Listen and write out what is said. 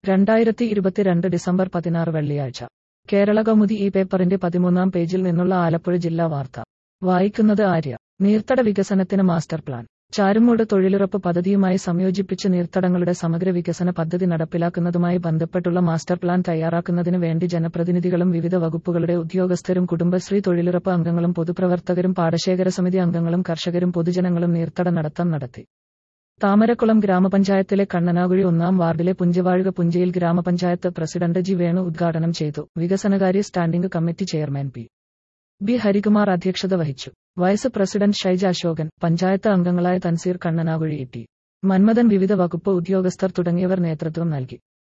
രണ്ടായിരത്തി ഇരുപത്തിരണ്ട് ഡിസംബർ പതിനാറ് വെള്ളിയാഴ്ച കേരള കൗമുദി ഈ പേപ്പറിന്റെ പതിമൂന്നാം പേജിൽ നിന്നുള്ള ആലപ്പുഴ ജില്ലാ വാർത്ത വായിക്കുന്നത് ആര്യ നീർത്തട വികസനത്തിന് മാസ്റ്റർ പ്ലാൻ ചാരുമൂട് തൊഴിലുറപ്പ് പദ്ധതിയുമായി സംയോജിപ്പിച്ച് നീർത്തടങ്ങളുടെ സമഗ്ര വികസന പദ്ധതി നടപ്പിലാക്കുന്നതുമായി ബന്ധപ്പെട്ടുള്ള മാസ്റ്റർ പ്ലാൻ തയ്യാറാക്കുന്നതിന് വേണ്ടി ജനപ്രതിനിധികളും വിവിധ വകുപ്പുകളുടെ ഉദ്യോഗസ്ഥരും കുടുംബശ്രീ തൊഴിലുറപ്പ് അംഗങ്ങളും പൊതുപ്രവർത്തകരും പാടശേഖര സമിതി അംഗങ്ങളും കർഷകരും പൊതുജനങ്ങളും നീർത്തട നടത്തം നടത്തി താമരക്കുളം ഗ്രാമപഞ്ചായത്തിലെ കണ്ണനാകുഴി ഒന്നാം വാർഡിലെ പുഞ്ചവാഴുക പുഞ്ചയിൽ ഗ്രാമപഞ്ചായത്ത് പ്രസിഡന്റ് ജി വേണു ഉദ്ഘാടനം ചെയ്തു വികസനകാര്യ standing committee chairman P B Harikumar അധ്യക്ഷത വഹിച്ചു വൈസ് പ്രസിഡന്റ് ഷൈജ അശോകൻ പഞ്ചായത്ത് അംഗങ്ങളായ തൻസീർ കണ്ണനാകുഴി ടി മന്മഥൻ വിവിധ വകുപ്പ് ഉദ്യോഗസ്ഥർ തുടങ്ങിയവർ നേതൃത്വം നൽകി